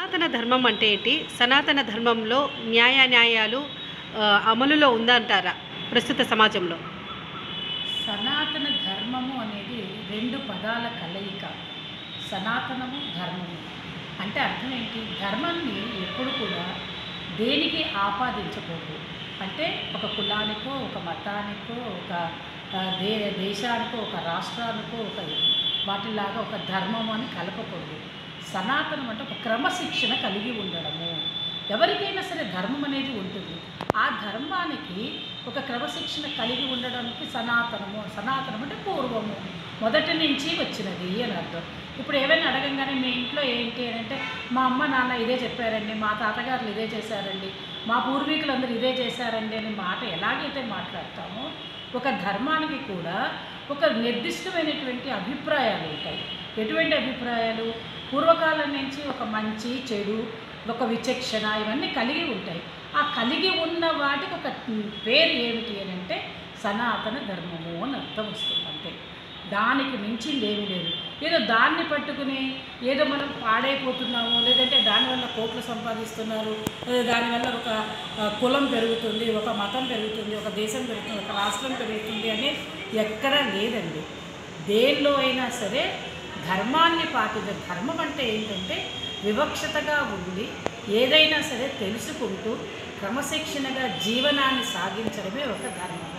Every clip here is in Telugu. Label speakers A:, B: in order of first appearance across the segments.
A: సనాతన ధర్మం అంటే ఏంటి సనాతన ధర్మంలో న్యాయ న్యాయాలు ఆ, అమలులో ఉందంటారా ప్రస్తుత సమాజంలో
B: సనాతన ధర్మము అనేది రెండు పదాల కలయిక సనాతనము ధర్మము అంటే అర్థం ఏంటి ధర్మాన్ని ఎప్పుడు కూడా దేనికి ఆపాదించకూడదు అంటే ఒక కులానికో ఒక మతానికో ఒక ఆ, దే దేశానికో ఒక రాష్ట్రానికో ఒక వాటిలాగా ఒక ధర్మం అని కలపకూడదు సనాతనం అంటే ఒక క్రమశిక్షణ కలిగి ఉండడము ఎవరికైనా సరే ధర్మం అనేది ఉంటుంది ఆ ధర్మానికి ఒక క్రమశిక్షణ కలిగి ఉండడానికి సనాతనము సనాతనం అంటే పూర్వము మొదటి నుంచి వచ్చినది అని అర్థం ఇప్పుడు ఏమైనా అడగంగానే మీ ఇంట్లో ఏంటి అని అంటే మా అమ్మ నాన్న ఇదే చెప్పారండి మా తాతగారులు ఇదే చేశారండి మా పూర్వీకులందరూ ఇదే చేశారండి అని మాట ఎలాగైతే మాట్లాడతామో ఒక ధర్మానికి కూడా ఒక నిర్దిష్టమైనటువంటి అభిప్రాయాలు ఉంటాయి ఎటువంటి అభిప్రాయాలు పూర్వకాలం నుంచి ఒక మంచి చెడు ఒక విచక్షణ ఇవన్నీ కలిగి ఉంటాయి ఆ కలిగి ఉన్న వాటికి ఒక పేరు ఏమిటి అని అంటే సనాతన ధర్మము అని అర్థం వస్తుంది అంతే దానికి మించింది ఏమీ లేదు ఏదో దాన్ని పట్టుకుని ఏదో మనం పాడైపోతున్నాము లేదంటే దానివల్ల కోట్లు సంపాదిస్తున్నారు లేదా దానివల్ల ఒక ఆ, కులం పెరుగుతుంది ఒక మతం పెరుగుతుంది ఒక దేశం పెరుగుతుంది ఒక రాష్ట్రం పెరుగుతుంది అని ఎక్కడా లేదండి దేనిలో అయినా సరే ధర్మాన్ని పాటించే ధర్మం అంటే ఏంటంటే వివక్షతగా ఉండి ఏదైనా సరే తెలుసుకుంటూ క్రమశిక్షణగా జీవనాన్ని సాగించడమే ఒక ధర్మము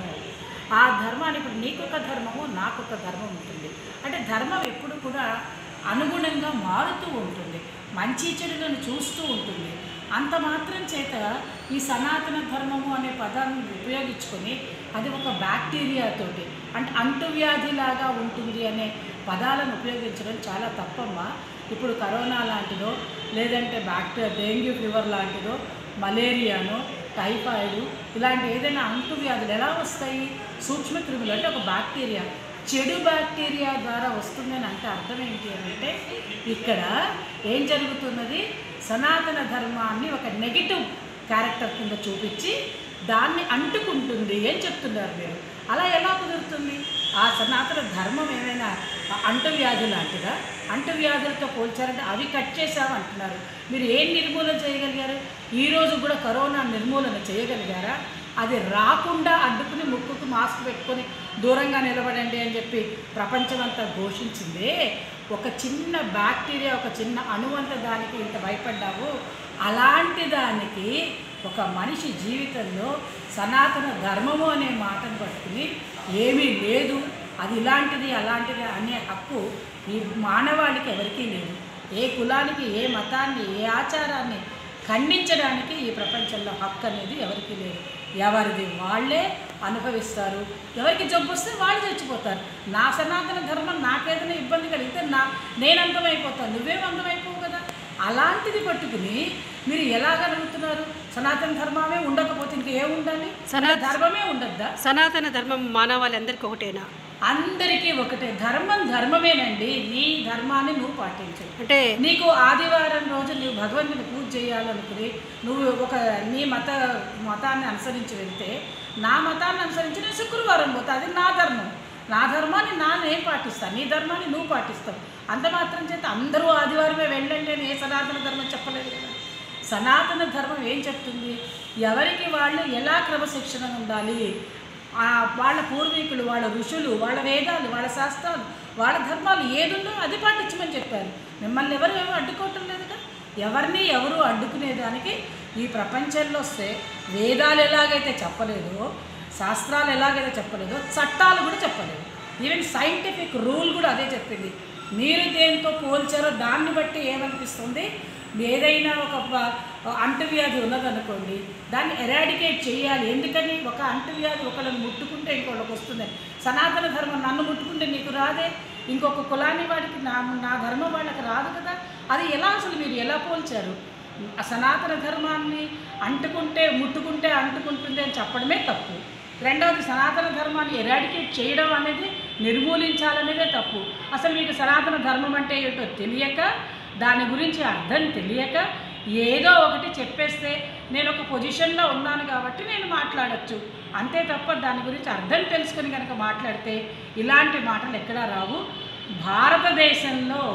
B: ఆ ధర్మాన్ని ఇప్పుడు నీకొక ధర్మము నాకొక ధర్మం ఉంటుంది అంటే ధర్మం ఎప్పుడు కూడా అనుగుణంగా మారుతూ ఉంటుంది మంచి చెడులను చూస్తూ ఉంటుంది అంత మాత్రం చేత ఈ సనాతన ధర్మము అనే పదాన్ని ఉపయోగించుకొని అది ఒక బ్యాక్టీరియాతోటి అంటే అంటువ్యాధిలాగా ఉంటుంది అనే పదాలను ఉపయోగించడం చాలా తప్పమ్మా ఇప్పుడు కరోనా లాంటిదో లేదంటే బ్యాక్టీరియా డెంగ్యూ ఫీవర్ లాంటిదో మలేరియానో టైఫాయిడ్ ఇలాంటి ఏదైనా అంటువ్యాధులు ఎలా వస్తాయి సూక్ష్మక్రిములు అంటే ఒక బ్యాక్టీరియా చెడు బ్యాక్టీరియా ద్వారా వస్తుందని అంటే అర్థం ఏంటి అని అంటే ఇక్కడ ఏం జరుగుతున్నది సనాతన ధర్మాన్ని ఒక నెగిటివ్ క్యారెక్టర్ కింద చూపించి దాన్ని అంటుకుంటుంది అని చెప్తున్నారు మీరు అలా ఎలా కుదురుతుంది ఆ సనాతన ధర్మం ఏమైనా అంటువ్యాధి లాంటిదా అంటువ్యాధులతో పోల్చారంటే అవి కట్ చేసాము అంటున్నారు మీరు ఏం నిర్మూలన చేయగలిగారు ఈరోజు కూడా కరోనా నిర్మూలన చేయగలిగారా అది రాకుండా అడ్డుకుని ముక్కుకు మాస్క్ పెట్టుకొని దూరంగా నిలబడండి అని చెప్పి ప్రపంచమంతా ఘోషించిందే ఒక చిన్న బ్యాక్టీరియా ఒక చిన్న అణువంత దానికి ఇంత భయపడ్డావు అలాంటి దానికి ఒక మనిషి జీవితంలో సనాతన ధర్మము అనే మాటను పట్టుకుని ఏమీ లేదు అది ఇలాంటిది అలాంటిది అనే హక్కు ఈ మానవాళికి ఎవరికీ లేదు ఏ కులానికి ఏ మతాన్ని ఏ ఆచారాన్ని ఖండించడానికి ఈ ప్రపంచంలో హక్కు అనేది ఎవరికీ లేదు ఎవరిది వాళ్ళే అనుభవిస్తారు ఎవరికి జబ్బు వస్తే వాళ్ళు చచ్చిపోతారు నా సనాతన ధర్మం నాకేదైనా ఇబ్బంది కలిగితే నా నేను అంతమైపోతాను నువ్వేం అంతమైపోవు కదా అలాంటిది పట్టుకుని మీరు ఎలాగలుగుతున్నారు సనాతన ధర్మమే ఉండకపోతే ఇంకేం ఉండాలి
A: సనాతన-
B: ధర్మమే ఉండద్దా
A: సనాతన ధర్మం మానవాళందరికీ ఒకటేనా
B: అందరికీ ఒకటే ధర్మం ధర్మమేనండి నీ ధర్మాన్ని నువ్వు పాటించు
A: అంటే
B: నీకు ఆదివారం రోజు నువ్వు భగవంతుని పూజ చేయాలనుకుని నువ్వు ఒక నీ మత మతాన్ని అనుసరించి వెళ్తే నా మతాన్ని అనుసరించి నేను శుక్రవారం పోతా అది నా ధర్మం నా ధర్మాన్ని నా నేను పాటిస్తాను నీ ధర్మాన్ని నువ్వు పాటిస్తావు అంత మాత్రం చేత అందరూ ఆదివారమే వెళ్ళండి అని ఏ సనాతన ధర్మం చెప్పలేదు కదా సనాతన ధర్మం ఏం చెప్తుంది ఎవరికి వాళ్ళు ఎలా క్రమశిక్షణ ఉండాలి ఆ వాళ్ళ పూర్వీకులు వాళ్ళ ఋషులు వాళ్ళ వేదాలు వాళ్ళ శాస్త్రాలు వాళ్ళ ధర్మాలు ఏదుందో అది పాటించమని చెప్పారు మిమ్మల్ని ఎవరు ఎవరు అడ్డుకోవటం లేదుగా ఎవరిని ఎవరు అడ్డుకునేదానికి ఈ ప్రపంచంలో వస్తే వేదాలు ఎలాగైతే చెప్పలేదో శాస్త్రాలు ఎలాగైతే చెప్పలేదో చట్టాలు కూడా చెప్పలేదు ఈవెన్ సైంటిఫిక్ రూల్ కూడా అదే చెప్పింది మీరు దేంతో పోల్చారో దాన్ని బట్టి ఏమనిపిస్తుంది ఏదైనా ఒక ప- అంటువ్యాధి ఉన్నదనుకోండి దాన్ని ఎరాడికేట్ చేయాలి ఎందుకని ఒక అంటువ్యాధి ఒకళ్ళని ముట్టుకుంటే ఇంకొకళ్ళకి వస్తుంది సనాతన ధర్మం నన్ను ముట్టుకుంటే నీకు రాదే ఇంకొక కులాన్ని వాడికి నా నా ధర్మం వాళ్ళకి రాదు కదా అది ఎలా అసలు మీరు ఎలా పోల్చారు ఆ సనాతన ధర్మాన్ని అంటుకుంటే ముట్టుకుంటే అంటుకుంటుంది అని చెప్పడమే తప్పు రెండవది సనాతన ధర్మాన్ని ఎరాడికేట్ చేయడం అనేది నిర్మూలించాలనేదే తప్పు అసలు మీకు సనాతన ధర్మం అంటే ఏంటో తెలియక దాని గురించి అర్థం తెలియక ఏదో ఒకటి చెప్పేస్తే నేను ఒక పొజిషన్లో ఉన్నాను కాబట్టి నేను మాట్లాడచ్చు అంతే తప్ప దాని గురించి అర్థం తెలుసుకొని కనుక మాట్లాడితే ఇలాంటి మాటలు ఎక్కడా రావు భారతదేశంలో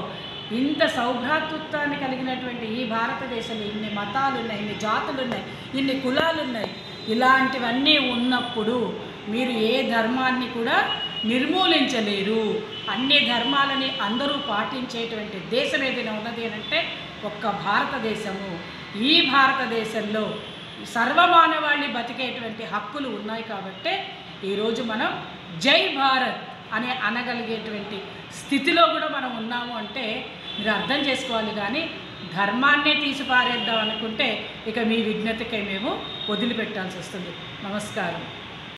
B: ఇంత సౌభ్రాతృత్వాన్ని కలిగినటువంటి ఈ భారతదేశంలో ఇన్ని మతాలు ఉన్నాయి ఇన్ని జాతులు ఉన్నాయి ఇన్ని కులాలు ఉన్నాయి ఇలాంటివన్నీ ఉన్నప్పుడు మీరు ఏ ధర్మాన్ని కూడా నిర్మూలించలేరు అన్ని ధర్మాలని అందరూ పాటించేటువంటి దేశం ఏదైనా ఉన్నది అని అంటే ఒక్క భారతదేశము ఈ భారతదేశంలో సర్వమానవాళి బతికేటువంటి హక్కులు ఉన్నాయి కాబట్టే ఈరోజు మనం జై భారత్ అని అనగలిగేటువంటి స్థితిలో కూడా మనం ఉన్నాము అంటే మీరు అర్థం చేసుకోవాలి కానీ ధర్మాన్నే తీసి పారేద్దాం అనుకుంటే ఇక మీ విజ్ఞతకై మేము వదిలిపెట్టాల్సి వస్తుంది నమస్కారం